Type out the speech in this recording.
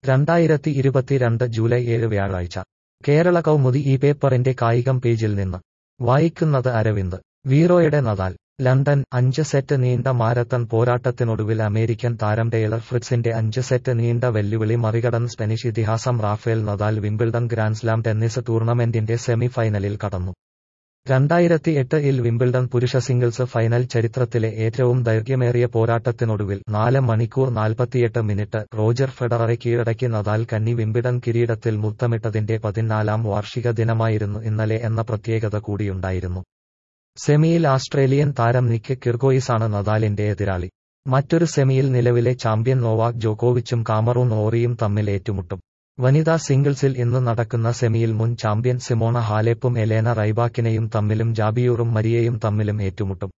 രണ്ടായിരത്തി ഇരുപത്തിരണ്ട് ജൂലൈ ഏഴ് വ്യാഴാഴ്ച കേരള കൗമുദി ഈ പേപ്പറിന്റെ കായികം പേജിൽ നിന്ന് വായിക്കുന്നത് അരവിന്ദ് വീറോയുടെ നദാൽ ലണ്ടൻ അഞ്ച് സെറ്റ് നീണ്ട മാരത്തൺ പോരാട്ടത്തിനൊടുവിൽ അമേരിക്കൻ താരം ടേലർ ഫ്രിറ്റ്സിന്റെ അഞ്ച് സെറ്റ് നീണ്ട വെല്ലുവിളി മറികടന്ന് സ്പാനിഷ് ഇതിഹാസം Rafael Nadal Wimbledon grand slam tennis ടൂർണമെന്റിന്റെ സെമി ഫൈനലിൽ കടന്നു രണ്ടായിരത്തി എട്ട് ഇൽ വിംബിൾഡൺ പുരുഷ സിംഗിൾസ് ഫൈനൽ ചരിത്രത്തിലെ ഏറ്റവും ദൈർഘ്യമേറിയ പോരാട്ടത്തിനൊടുവിൽ നാല് മണിക്കൂർ നാൽപ്പത്തിയെട്ട് മിനിറ്റ് റോജർ ഫെഡററെ കീഴടക്കി നദാൽ കന്നി വിംബിൾഡൺ കിരീടത്തിൽ മുത്തമിട്ടതിന്റെ പതിനാലാം വാർഷിക ദിനമായിരുന്നു ഇന്നലെ എന്ന പ്രത്യേകത കൂടിയുണ്ടായിരുന്നു സെമിയിൽ ആസ്ട്രേലിയൻ താരം നിക്ക് കിർഗോയിസാണ് നദാലിന്റെ എതിരാളി മറ്റൊരു സെമിയിൽ നിലവിലെ ചാമ്പ്യൻ നോവാക് ജോക്കോവിച്ചും കാമറൂൺ ഓറിയും തമ്മിൽ ഏറ്റുമുട്ടും വനിതാ സിംഗിൾസിൽ ഇന്ന് നടക്കുന്ന സെമിയിൽ മുൻ ചാമ്പ്യൻ സിമോണ ഹാലേപ്പും എലേന റൈബാക്കിനെയും തമ്മിലും ജാബിയൂറും മരിയയും തമ്മിലും ഏറ്റുമുട്ടും